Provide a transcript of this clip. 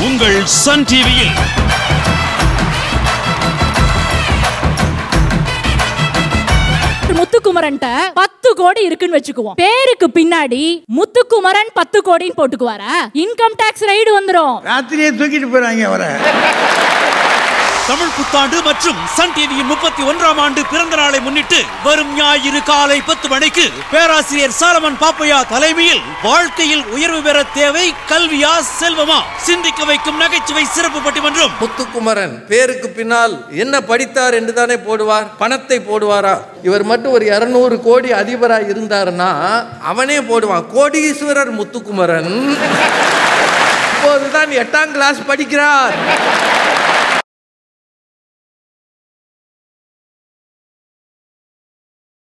உங்கள் சன் டிவியில் முத்துக்குமரன்ட்ட பத்து கோடி இருக்குன்னு வச்சுக்குவோம் பேருக்கு பின்னாடி முத்துக்குமரன் பத்து கோடின்னு போட்டுக்குவாரா இன்கம் டாக்ஸ் ரைடு வந்துரும் ராத்திரியே தூக்கிட்டு போறாங்க அவரை தமிழ் புத்தாண்டு மற்றும் சன் டிவியின் முப்பத்தி ஒன்றாம் ஆண்டு பிறந்த நாளை முன்னிட்டு வரும் ஞாயிறு காலை பத்து மணிக்கு பேராசிரியர் சாலமன் பாப்பையா தலைமையில் வாழ்க்கையில் உயர்வு பெற தேவை கல்வியா செல்வமா சிந்திக்க வைக்கும் நகைச்சுவை சிறப்பு பட்டிமன்றம் முத்துக்குமரன் பேருக்கு பின்னால் என்ன படித்தார் என்று தானே போடுவார் பணத்தை போடுவாரா இவர் மட்டும் ஒரு இருநூறு கோடி அதிபராக இருந்தாருன்னா அவனே போடுவான் கோடீஸ்வரர் முத்துக்குமரன் இப்போதுதான் எட்டாம் கிளாஸ் படிக்கிறார்